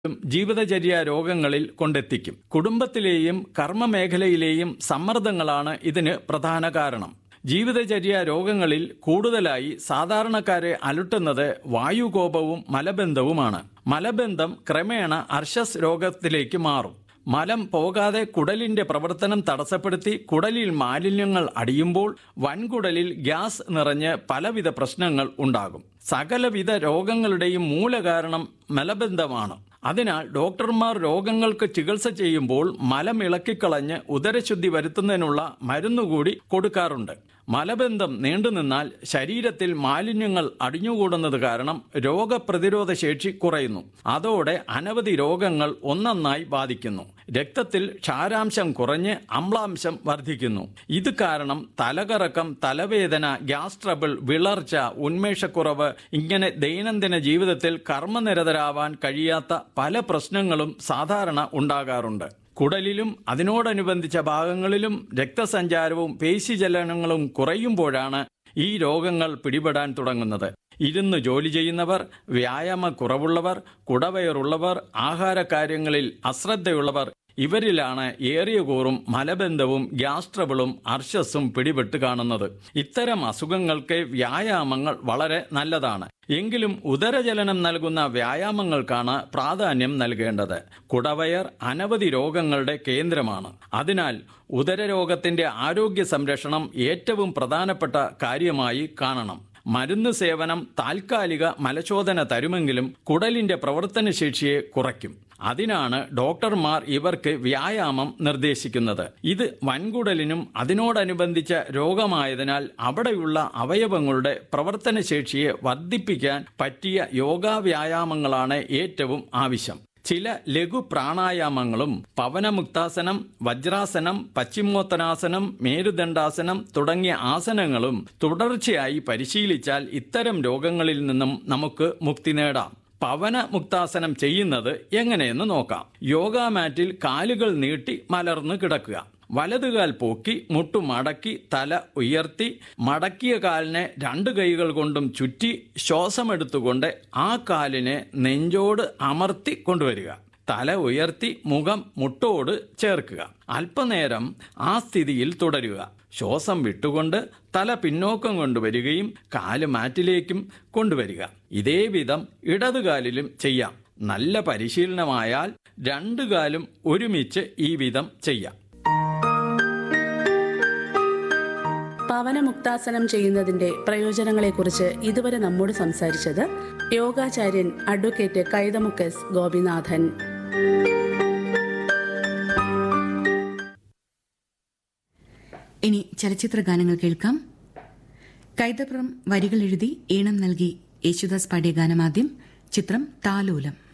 ജീവിതചര്യ രോഗങ്ങളിൽ കൊണ്ടെത്തിക്കും കുടുംബത്തിലെയും കർമ്മമേഖലയിലെയും സമ്മർദ്ദങ്ങളാണ് ഇതിന് പ്രധാന കാരണം ജീവിതചര്യ രോഗങ്ങളിൽ കൂടുതലായി സാധാരണക്കാരെ അലട്ടുന്നത് വായുകോപവും മലബന്ധവുമാണ് മലബന്ധം ക്രമേണ അർശസ് രോഗത്തിലേക്ക് മാറും മലം പോകാതെ കുടലിന്റെ പ്രവർത്തനം തടസ്സപ്പെടുത്തി കുടലിൽ മാലിന്യങ്ങൾ അടിയുമ്പോൾ വൻകുടലിൽ ഗ്യാസ് നിറഞ്ഞ് പലവിധ പ്രശ്നങ്ങൾ ഉണ്ടാകും സകലവിധ രോഗങ്ങളുടെയും മൂലകാരണം മലബന്ധമാണ് അതിനാൽ ഡോക്ടർമാർ രോഗങ്ങൾക്ക് ചികിത്സ ചെയ്യുമ്പോൾ മലം ഇളക്കിക്കളഞ്ഞ് ഉദരശുദ്ധി വരുത്തുന്നതിനുള്ള മരുന്നുകൂടി കൊടുക്കാറുണ്ട് മലബന്ധം നീണ്ടുനിന്നാൽ ശരീരത്തിൽ മാലിന്യങ്ങൾ അടിഞ്ഞുകൂടുന്നത് കാരണം രോഗപ്രതിരോധ ശേഷി കുറയുന്നു അതോടെ അനവധി രോഗങ്ങൾ ഒന്നൊന്നായി ബാധിക്കുന്നു രക്തത്തിൽ ക്ഷാരാംശം കുറഞ്ഞ് അമ്ലാംശം വർദ്ധിക്കുന്നു ഇത് കാരണം തലകറക്കം തലവേദന ഗ്യാസ് ട്രബിൾ വിളർച്ച ഉന്മേഷക്കുറവ് ഇങ്ങനെ ദൈനംദിന ജീവിതത്തിൽ കർമ്മനിരതരാവാൻ കഴിയാത്ത പല പ്രശ്നങ്ങളും സാധാരണ ഉണ്ടാകാറുണ്ട് കുടലിലും അതിനോടനുബന്ധിച്ച ഭാഗങ്ങളിലും രക്തസഞ്ചാരവും പേശിചലനങ്ങളും കുറയുമ്പോഴാണ് ഈ രോഗങ്ങൾ പിടിപെടാൻ തുടങ്ങുന്നത് ഇരുന്ന് ജോലി ചെയ്യുന്നവർ വ്യായാമ കുറവുള്ളവർ കുടവയറുള്ളവർ ആഹാരകാര്യങ്ങളിൽ അശ്രദ്ധയുള്ളവർ ഇവരിലാണ് ഏറിയ കൂറും മലബന്ധവും ഗ്യാസ് ട്രബിളും അർശസും പിടിപെട്ട് കാണുന്നത് ഇത്തരം അസുഖങ്ങൾക്ക് വ്യായാമങ്ങൾ വളരെ നല്ലതാണ് എങ്കിലും ഉദരചലനം നൽകുന്ന വ്യായാമങ്ങൾക്കാണ് പ്രാധാന്യം നൽകേണ്ടത് കുടവയർ അനവധി രോഗങ്ങളുടെ കേന്ദ്രമാണ് അതിനാൽ ഉദരരോഗത്തിന്റെ ആരോഗ്യ സംരക്ഷണം ഏറ്റവും പ്രധാനപ്പെട്ട കാര്യമായി കാണണം മരുന്ന് സേവനം താൽക്കാലിക മലശോധന തരുമെങ്കിലും കുടലിന്റെ പ്രവർത്തനശേഷിയെ കുറയ്ക്കും അതിനാണ് ഡോക്ടർമാർ ഇവർക്ക് വ്യായാമം നിർദ്ദേശിക്കുന്നത് ഇത് വൻകുടലിനും അതിനോടനുബന്ധിച്ച രോഗമായതിനാൽ അവിടെയുള്ള അവയവങ്ങളുടെ പ്രവർത്തനശേഷിയെ വർദ്ധിപ്പിക്കാൻ പറ്റിയ യോഗാ വ്യായാമങ്ങളാണ് ഏറ്റവും ആവശ്യം ചില ലഘു പ്രാണായാമങ്ങളും പവനമുക്താസനം വജ്രാസനം പശ്ചിമോത്തനാസനം മേരുദണ്ഡാസനം തുടങ്ങിയ ആസനങ്ങളും തുടർച്ചയായി പരിശീലിച്ചാൽ ഇത്തരം രോഗങ്ങളിൽ നിന്നും നമുക്ക് മുക്തി നേടാം പവന മുക്താസനം ചെയ്യുന്നത് എങ്ങനെയെന്ന് നോക്കാം യോഗാ മാറ്റിൽ കാലുകൾ നീട്ടി മലർന്നു കിടക്കുക വലതുകാൽ പൊക്കി മുട്ടു മടക്കി തല ഉയർത്തി മടക്കിയ കാലിനെ രണ്ട് കൈകൾ കൊണ്ടും ചുറ്റി ശ്വാസമെടുത്തുകൊണ്ട് ആ കാലിനെ നെഞ്ചോട് അമർത്തി കൊണ്ടുവരിക തല ഉയർത്തി മുഖം മുട്ടോട് ചേർക്കുക അല്പനേരം ആ സ്ഥിതിയിൽ തുടരുക ശ്വാസം വിട്ടുകൊണ്ട് തല പിന്നോക്കം കൊണ്ടുവരികയും കാല് മാറ്റിലേക്കും കൊണ്ടുവരിക ഇതേ വിധം ഇടതുകാലിലും ചെയ്യാം നല്ല പരിശീലനമായാൽ രണ്ടു കാലും ഒരുമിച്ച് ഈ വിധം ചെയ്യാം പവനമുക്താസനം ചെയ്യുന്നതിന്റെ പ്രയോജനങ്ങളെക്കുറിച്ച് ഇതുവരെ നമ്മോട് സംസാരിച്ചത് യോഗാചാര്യൻ അഡ്വക്കേറ്റ് കൈതമുക്കസ് ഗോപിനാഥൻ ഇനി ചലച്ചിത്ര ഗാനങ്ങൾ കേൾക്കാം കൈതപ്രം വരികൾ എഴുതി ഈണം നൽകി യേശുദാസ് പാടിയ ഗാനമാദ്യം ചിത്രം താലോലം